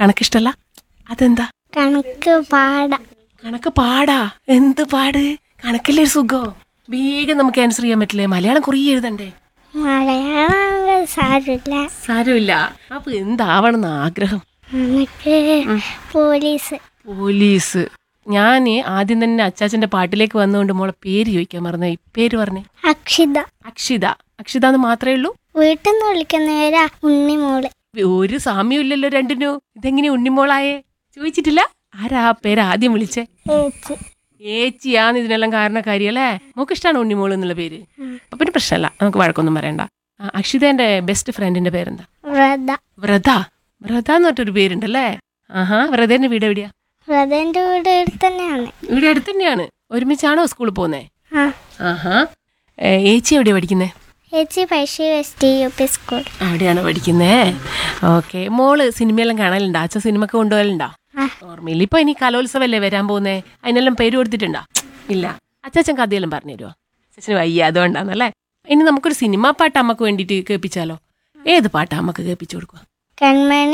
കണക്കിഷ്ടല്ല അതെന്താ കണക്ക് പാട കണക്ക് പാടാ എന്ത് പാട് കണക്കില്ലേ ഒരു സുഖോ വേഗം നമുക്ക് ആൻസർ ചെയ്യാൻ പറ്റില്ലേ മലയാളം കുറേ എഴുതണ്ടേ മലയാളം സാരില്ല സാരമില്ല അപ്പൊ എന്താവണമെന്ന് ആഗ്രഹം എനിക്ക് പോലീസ് പോലീസ് ഞാൻ ആദ്യം തന്നെ അച്ചാച്ചന്റെ പാട്ടിലേക്ക് വന്നുകൊണ്ട് മോളെ പേര് ചോദിക്കാൻ മറന്നു പേര് പറഞ്ഞേ അക്ഷിത അക്ഷിത അക്ഷിത എന്ന് മാത്രമേ ഉള്ളൂ വീട്ടിൽ നിന്ന് വിളിക്കുന്നവരാ ഉണ്ണിമോള് ഒരു സാമ്യം ഇല്ലല്ലോ രണ്ടിനു ഇതെങ്ങനെ ഉണ്ണിമോളായേ ചോദിച്ചിട്ടില്ല ആരാ ആ പേര് ആദ്യം വിളിച്ചേ ചേച്ചി ഏച്ചിയാന്ന് ഇതിനെല്ലാം കാരണക്കാരി അല്ലേ മോക്ക് ഇഷ്ടമാണ് ഉണ്ണിമോൾ എന്നുള്ള പേര് അപ്പൊ പിന്നെ പ്രശ്നമല്ല നമുക്ക് വഴക്കൊന്നും പറയണ്ട ആ, അക്ഷിതേന്റെ ബെസ്റ്റ് ഫ്രണ്ടിന്റെ പേരെന്താ വ്രത വ്രത വ്രത എന്ന് പറഞ്ഞൊരു പേരുണ്ടല്ലേ ആഹാ വ്രതേന്റെ വീട് എവിടെയാ വ്രതന്റെ വീട് ഇവിടെ തന്നെയാണ് ഇവിടെ അടുത്ത് തന്നെയാണ് ഒരുമിച്ചാണോ സ്കൂളിൽ പോകുന്നേ ആ ആഹാ ഏ, ഏച്ചി എവിടെയാ പഠിക്കുന്നേ ചേച്ചി പൈസ S T U P school അവിടെയാണ് പഠിക്കുന്നേ ഓക്കെ മോള് സിനിമയെല്ലാം കാണലുണ്ടോ അച്ഛൻ സിനിമക്ക് കൊണ്ടുപോകലുണ്ടോ ആ. ഓർമ്മയില്ല ഇപ്പൊ ഇനി കലോത്സവല്ലേ വരാൻ പോകുന്നേ അതിനെല്ലാം പേര് കൊടുത്തിട്ടുണ്ടോ ഇല്ല അച്ചാച്ചൻ കഥയെല്ലാം പറഞ്ഞു തരുമോ അച്ഛന് വയ്യ അതുകൊണ്ടാണല്ലേ ഇനി നമുക്കൊരു സിനിമാ പാട്ട് അമ്മക്ക് വേണ്ടിയിട്ട് കേൾപ്പിച്ചാലോ ഏത് പാട്ടാ അമ്മക്ക് കേൾപ്പിച്ചു കൊടുക്കുക കൺമണി